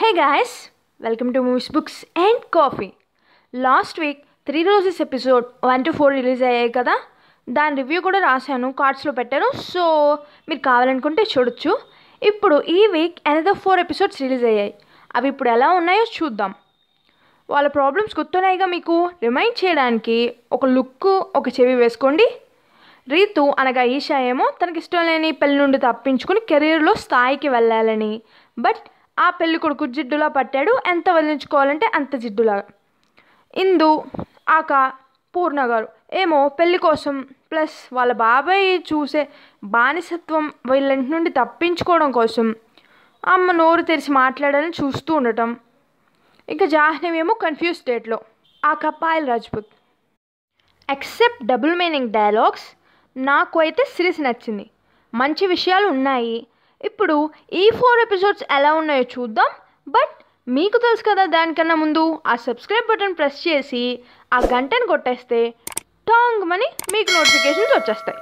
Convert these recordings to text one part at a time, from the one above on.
hey guys welcome to movies books and coffee last week three roses episode one to four release అయ్యాయి కదా దాని review కూడా రాశాను కార్డ్స్లో పెట్టాను సో మీరు కావాలనుకుంటే చూడొచ్చు ఇప్పుడు ఈ week another four episodes release అయ్యాయి అవి ఇప్పుడు ఎలా ఉన్నాయో చూద్దాం వాళ్ళ ప్రాబ్లమ్స్ గుర్తున్నాయిగా మీకు రిమైండ్ చేయడానికి ఒక లుక్ ఒక చెవి వేసుకోండి రీతు అనగా ఈషా ఏమో తనకి ఇష్టం లేని పెళ్లి నుండి తప్పించుకుని కెరీర్లో స్థాయికి వెళ్ళాలని బట్ ఆ పెళ్లి కొడుకు జిడ్డులా పట్టాడు ఎంత వదిలించుకోవాలంటే అంత జిడ్డులాగా ఇందు ఆక పూర్ణ గారు ఏమో పెళ్లి కోసం ప్లస్ వాళ్ళ బాబాయ్ చూసే బానిసత్వం వీళ్ళంటి నుండి తప్పించుకోవడం కోసం అమ్మ నోరు తెరిచి మాట్లాడాలని చూస్తూ ఉండటం ఇంకా జాహ్నవి ఏమో కన్ఫ్యూజ్ స్టేట్లో ఆ కపాయల్ Rajput except double meaning dialogues నాకు అయితే సిరీస్ నచ్చింది మంచి విషయాలు ఉన్నాయి ఇప్పుడు ఈ ఫోర్ ఎపిసోడ్స్ ఎలా ఉన్నాయో చూద్దాం బట్ మీకు తెలుసు కదా దానికన్నా ముందు ఆ సబ్స్క్రైబ్ బటన్ ప్రెస్ చేసి ఆ గంటను కొట్టేస్తే టాంగ్ మని మీకు నోటిఫికేషన్స్ వచ్చేస్తాయి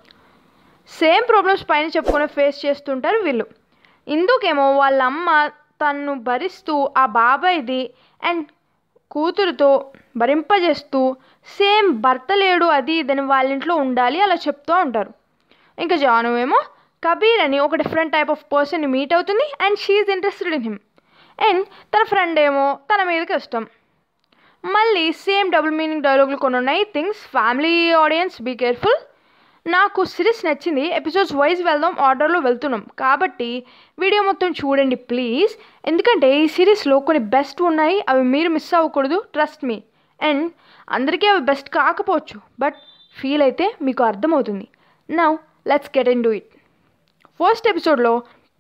సేమ్ ప్రాబ్లమ్స్ పైన చెప్పుకునే ఫేస్ చేస్తుంటారు వీళ్ళు ఇందుకేమో వాళ్ళ అమ్మ తన్ను భరిస్తూ ఆ బాబాయ్ది అండ్ కూతురుతో భరింపజేస్తూ సేమ్ భర్త లేడు అది ఇదని వాళ్ళ ఇంట్లో ఉండాలి అలా చెప్తూ ఉంటారు ఇంకా జాను ఏమో కబీర్ అని ఒక డిఫరెంట్ టైప్ ఆఫ్ పర్సన్ని మీట్ అవుతుంది and she interested in him and తన ఫ్రెండ్ ఏమో తన మీదకి ఇష్టం మళ్ళీ సేమ్ డబుల్ మీనింగ్ డైలాగులు కొన్ని ఉన్నాయి things family audience be careful నాకు సిరీస్ నచ్చింది ఎపిసోడ్స్ వైజ్ వెళ్దాం ఆర్డర్లో వెళ్తున్నాం కాబట్టి వీడియో మొత్తం చూడండి ప్లీజ్ ఎందుకంటే ఈ సిరీస్లో కొన్ని బెస్ట్ ఉన్నాయి అవి మీరు మిస్ అవ్వకూడదు ట్రస్ట్ మీ అండ్ అందరికీ అవి బెస్ట్ కాకపోవచ్చు బట్ ఫీల్ అయితే మీకు అర్థమవుతుంది now let's get into it first ఎపిసోడ్లో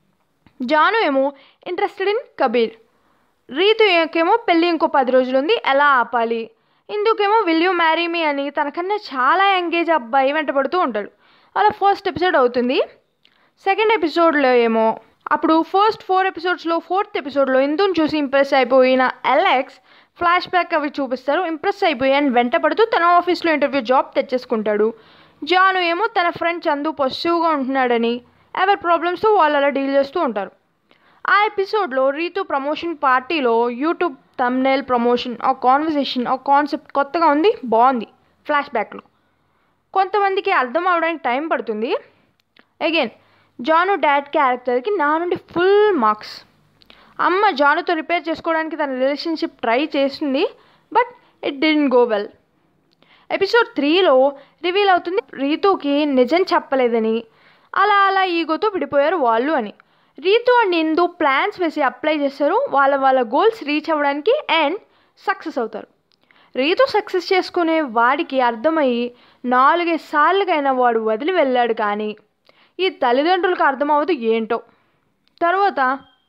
జాను ఏమో ఇంట్రెస్టెడ్ ఇన్ కబీర్ రీతు ఏమో పెళ్ళి ఇంకో పది రోజులు ఉంది ఎలా ఆపాలి ఇందుకేమో విల్ యూ మ్యారీ మీ అని తనకన్నా చాలా ఎంగేజ్ అబ్బాయి వెంటబడుతూ ఉంటాడు అలా ఫస్ట్ ఎపిసోడ్ అవుతుంది సెకండ్ ఎపిసోడ్లో ఏమో అప్పుడు ఫస్ట్ ఫోర్ ఎపిసోడ్స్లో ఫోర్త్ ఎపిసోడ్లో ఇందుని చూసి ఇంప్రెస్ అయిపోయిన ఎలెక్స్ ఫ్లాష్ బ్యాక్ అవి చూపిస్తారు ఇంప్రెస్ అయిపోయి అండ్ వెంటపడుతూ తన ఆఫీస్లో ఇంటర్వ్యూ జాబ్ తెచ్చేసుకుంటాడు జాను ఏమో తన ఫ్రెండ్ చందు పొసివ్గా ఉంటున్నాడని ఎవరి ప్రాబ్లమ్స్తో వాళ్ళు అలా డీల్ చేస్తూ ఉంటారు ఆ ఎపిసోడ్లో రీతు ప్రమోషన్ పార్టీలో యూట్యూబ్ తమ్నేల్ ప్రమోషన్ ఆ కాన్వర్సేషన్ ఆ కాన్సెప్ట్ కొత్తగా ఉంది బాగుంది ఫ్లాష్ బ్యాక్లో కొంతమందికి అర్థం అవడానికి టైం పడుతుంది అగైన్ జాను డాడ్ క్యారెక్టర్కి నా నుండి ఫుల్ మార్క్స్ అమ్మ జానుతో రిపేర్ చేసుకోవడానికి తన రిలేషన్షిప్ ట్రై చేసింది but it didn't go well episode త్రీలో రివీల్ అవుతుంది రీతుకి నిజం చెప్పలేదని అలా అలా ఈగోతో విడిపోయారు వాళ్ళు అని రీతు అండ్ ఇందు ప్లాన్స్ వేసి అప్లై చేస్తారు వాళ్ళ వాళ్ళ గోల్స్ రీచ్ అవ్వడానికి అండ్ సక్సెస్ అవుతారు రీతు సక్సెస్ చేసుకునే వాడికి అర్థమయ్యి నాలుగైదు సార్లుగైనా వాడు వదిలి వెళ్ళాడు కానీ ఈ తల్లిదండ్రులకు అర్థమవుతూ ఏంటో తర్వాత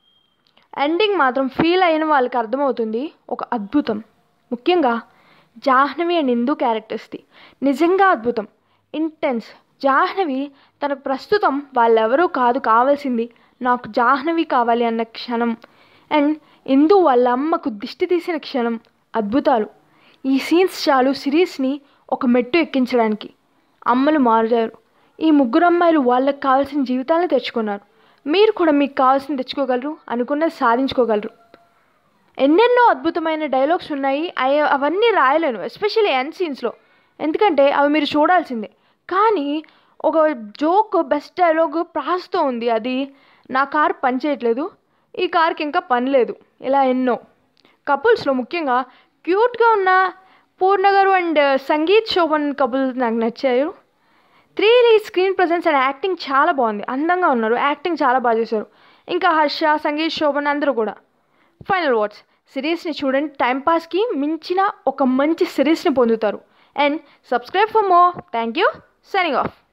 ఎండింగ్ మాత్రం ఫీల్ అయిన వాళ్ళకి అర్థమవుతుంది ఒక అద్భుతం ముఖ్యంగా జాహ్నవి అండ్ ఇందు క్యారెక్టర్స్ది నిజంగా అద్భుతం ఇంటెన్స్ జాహ్నవి తనకు ప్రస్తుతం వాళ్ళెవరూ కాదు కావాల్సింది నాకు జాహ్నవి కావాలి అన్న క్షణం అండ్ ఇందు వాళ్ళ అమ్మకు దిష్టి తీసిన క్షణం అద్భుతాలు ఈ సీన్స్ చాలు సిరీస్ని ఒక మెట్టు ఎక్కించడానికి అమ్మలు మారారు ఈ ముగ్గురు అమ్మాయిలు వాళ్ళకి కావాల్సిన జీవితాలను తెచ్చుకున్నారు మీరు కూడా మీకు కావాల్సింది తెచ్చుకోగలరు అనుకున్నది సాధించుకోగలరు ఎన్నెన్నో అద్భుతమైన డైలాగ్స్ ఉన్నాయి అవి అవన్నీ రాయలేను ఎస్పెషల్లీ ఎన్ సీన్స్లో ఎందుకంటే అవి మీరు చూడాల్సిందే కానీ ఒక జోక్ బెస్ట్ డైలాగ్ ప్రాస్తో ఉంది అది నా కార్ పనిచేయట్లేదు ఈ కార్కి ఇంకా పని లేదు ఇలా ఎన్నో కపుల్స్లో ముఖ్యంగా క్యూట్గా ఉన్న పూర్ణ గారు అండ్ సంగీత్ శోభన్ కపుల్ నాకు నచ్చారు their screen presence and acting చాలా బాగుంది అందంగా ఉన్నారు యాక్టింగ్ చాలా బాగా చేశారు ఇంకా హర్ష సంగీత్ శోభన్ అందరూ కూడా ఫైనల్ వర్డ్స్ సిరీస్ని చూడండి టైంపాస్కి మించిన ఒక మంచి సిరీస్ని పొందుతారు and subscribe for more thank you signing of